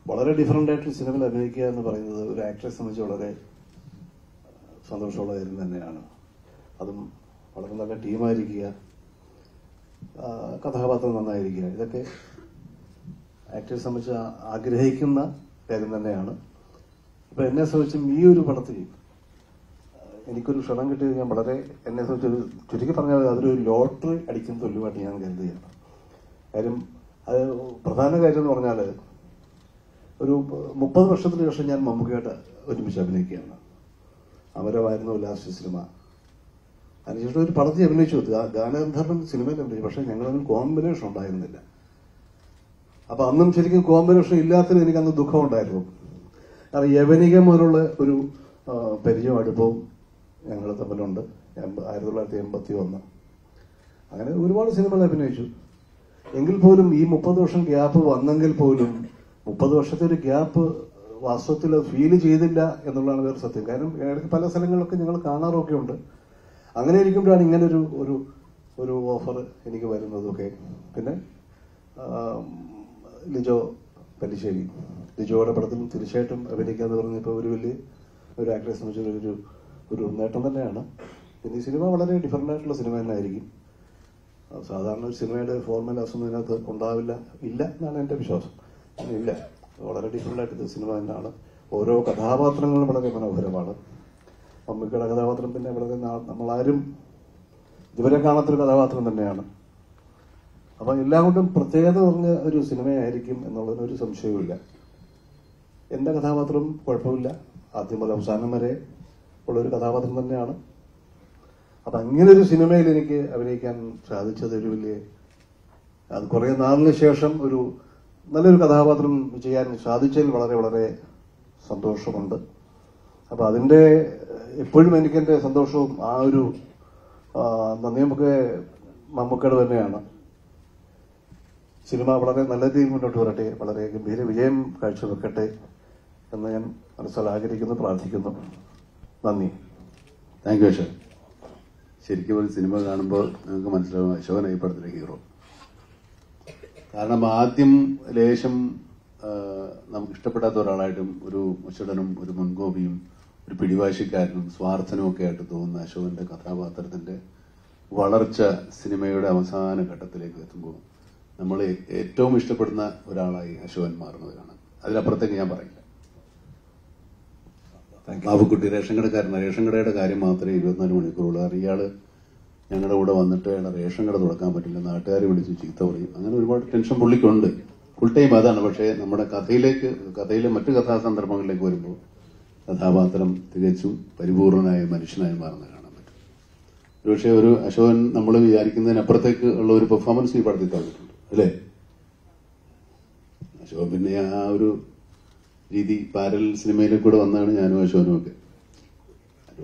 വളരെ ഡിഫറൻ്റ് ആയിട്ട് സിനിമയിൽ അഭിനയിക്കുക എന്ന് പറയുന്നത് ഒരു ആക്ടറെ സംബന്ധിച്ച് വളരെ സന്തോഷമുള്ള കാര്യം തന്നെയാണ് അതും വളരെ നല്ല ടീമായിരിക്കുക ആ, കഥാപാത്രം നന്നായിരിക്കുക ഇതൊക്കെ ആക്ടറെ സംബന്ധിച്ച് ആ- ആഗ്രഹിക്കുന്ന കാര്യം തന്നെയാണ് ഇപ്പൊ എന്നെ സംബന്ധിച്ചും ഈ ഒരു പടത്തിൽ ആ, എനിക്കൊരു ക്ഷണം കിട്ടിയത് ഞാൻ വളരെ എന്നെ സംബന്ധിച്ച് ചുരുക്കി പറഞ്ഞാൽ അതൊരു ലോട്ടറി അടിക്കുന്ന തുല്യമായിട്ട് ഞാൻ കരുതുകയാണ് കാര്യം അത് പ്രധാന കാര്യം എന്ന് പറഞ്ഞാൽ ഒരു മുപ്പത് വർഷത്തിന് ശേഷം ഞാൻ മമ്മൂക്കയായിട്ട് ഒരുമിച്ച് അഭിനയിക്കുകയാണ് അമരമായിരുന്നു ലാസ്റ്റ് സിനിമ അതിനുശേഷം ഒരു പടത്തിൽ അഭിനയിച്ചു ഗാ- ഗാനഗന്ധർവൻ സിനിമയിൽ അഭിനയിച്ചു പക്ഷെ ഞങ്ങളൊന്നും കോമ്പിനേഷൻ ഉണ്ടായിരുന്നില്ല അപ്പൊ അന്നും ശരിക്കും കോമ്പിനേഷൻ ഇല്ലാത്തതിൽ എനിക്ക് അന്ന് ദുഃഖം ഉണ്ടായിരുന്നു കാരണം യവനിക മുതലുള്ള ഒരു ആ, പരിചയം അടുപ്പവും ഞങ്ങൾ തമ്മിലുണ്ട് എൺപ- ആയിരത്തി തൊള്ളായിരത്തി എൺപത്തി ഒന്ന് അങ്ങനെ ഒരുപാട് സിനിമകൾ അഭിനയിച്ചു എങ്കിൽ പോലും ഈ മുപ്പത് വർഷം ഗ്യാപ്പ് വന്നെങ്കിൽ പോലും മുപ്പത് വർഷത്തെ ഒരു ഗ്യാപ്പ് വാസ്തവത്തിൽ ഫീൽ ചെയ്തില്ല എന്നുള്ളതാണ് വേറെ സത്യം കാരണം ഇടയ്ക്ക് പല സ്ഥലങ്ങളിലൊക്കെ ഞങ്ങൾ കാണാറൊക്കെ ഉണ്ട് അങ്ങനെ ഇരിക്കുമ്പോഴാണ് ഇങ്ങനെ ഒരു ഒരു ഒരു ഓഫർ എനിക്ക് വരുന്നതൊക്കെ പിന്നെ ആ, ലിജോ പല്ലിശ്ശേരി ലിജോയുടെ പടത്തിൽ തീർച്ചയായിട്ടും അഭിനയിക്കാന്ന് പറഞ്ഞപ്പോൾ ഒരു വലിയ ഒരു ആക്ടറെ സംബന്ധിച്ച് ഒരു ഒരു നേട്ടം തന്നെയാണ് പിന്നെ ഈ സിനിമ വളരെ ഡിഫറൻ്റ് ആയിട്ടുള്ള സിനിമ തന്നെ ആയിരിക്കും അത് സാധാരണ ഒരു സിനിമയുടെ ഫോർമുലാസൊന്നും ഇതിനകത്ത് ഉണ്ടാവില്ല ഇല്ല എന്നാണ് എൻ്റെ വിശ്വാസം ഇല്ല വളരെ ഡിഫറൻ്റ് ആയിട്ട് സിനിമ തന്നെയാണ് ഓരോ കഥാപാത്രങ്ങളും വളരെ മനോഹരമാണ് മമ്മിക്കയുടെ കഥാപാത്രം പിന്നെ വളരെ നാ- നമ്മളാരും ഇതുവരെ കാണാത്തൊരു കഥാപാത്രം തന്നെയാണ് അപ്പൊ എല്ലാം കൊണ്ടും പ്രത്യേകത പറഞ്ഞ ഒരു സിനിമയായിരിക്കും എന്നുള്ളതിന് ഒരു സംശയവുമില്ല എന്റെ കഥാപാത്രം കുഴപ്പമില്ല ആദ്യം മുതൽ അവസാനം വരെ ഉള്ള ഒരു കഥാപാത്രം തന്നെയാണ് അപ്പൊ അങ്ങനെ ഒരു സിനിമയിൽ എനിക്ക് അഭിനയിക്കാൻ സാധിച്ചത് ഒരു വലിയ അത് കുറെ നാളിന് ശേഷം ഒരു നല്ലൊരു കഥാപാത്രം ചെയ്യാൻ സാധിച്ചതിൽ വളരെ വളരെ സന്തോഷമുണ്ട് അപ്പൊ അതിന്റെ എപ്പോഴും എനിക്ക് എന്റെ സന്തോഷവും ആ ഒരു ആ, നന്ദിയുമൊക്കെ മമ്മൂക്കയുടെ തന്നെയാണ് സിനിമ വളരെ നല്ല രീതിയിൽ മുന്നോട്ട് വരട്ടെ വളരെ ഗംഭീര വിജയം കാഴ്ചവെക്കട്ടെ എന്ന് ഞാൻ മനസ്സിൽ ആഗ്രഹിക്കുന്നു പ്രാർത്ഥിക്കുന്നു നന്ദി താങ്ക് യു അശോക് ശരിക്കും ഒരു സിനിമ കാണുമ്പോൾ നിങ്ങൾക്ക് മനസ്സിലാവും അശോകനായി പടത്തിലെ ഹീറോ കാരണം ആദ്യം ലേശം ആ, നമുക്ക് ഇഷ്ടപ്പെടാത്ത ഒരാളായിട്ടും ഒരു മുച്ചടനും ഒരു മുൻകോപിയും ഒരു പിടിവാശിക്കാരനും സ്വാർത്ഥനും ഒക്കെ ആയിട്ട് തോന്നുന്ന അശോകന്റെ കഥാപാത്രത്തിന്റെ വളർച്ച സിനിമയുടെ അവസാന ഘട്ടത്തിലേക്ക് എത്തുമ്പോൾ നമ്മൾ ഏറ്റവും ഇഷ്ടപ്പെടുന്ന ഒരാളായി അശോകൻ മാറുന്നത് കാണാം അതിലപ്പുറത്തേക്ക് ഞാൻ പറയില്ല ബാബുക്കുട്ടി റേഷൻ കടക്കാരനാണ് റേഷൻ കടയുടെ കാര്യം മാത്രമേ ഇരുപത്തിനാല് മണിക്കൂറുള്ളൂ കാരണം ഇയാള് ഞങ്ങളുടെ കൂടെ വന്നിട്ട് അയാളെ റേഷൻ കട തുറക്കാൻ പറ്റില്ല നാട്ടുകാരെ വിളിച്ച് ചീത്ത പറയും അങ്ങനെ ഒരുപാട് ടെൻഷൻ പുള്ളിക്കുണ്ട് ഫുൾ ടൈം അതാണ് പക്ഷേ നമ്മുടെ കഥയിലേക്ക് കഥയിലെ മറ്റു കഥാസന്ദർഭങ്ങളിലേക്ക് വരുമ്പോൾ കഥാപാത്രം തികച്ചും പരിപൂർണനായ മനുഷ്യനായി മാറുന്ന കാണാൻ പറ്റും ഒരുപക്ഷെ ഒരു അശോകൻ നമ്മൾ വിചാരിക്കുന്നതിനപ്പുറത്തേക്ക് ഉള്ള ഒരു പെർഫോമൻസ് ഈ പടത്തിൽ തന്നിട്ടുണ്ട് അല്ലേ അശോകൻ പിന്നെ ആ ഒരു രീതി പാരൽ സിനിമയിലേക്ക് കൂടെ വന്നാണ് ഞാനും അശോകനും ഒക്കെ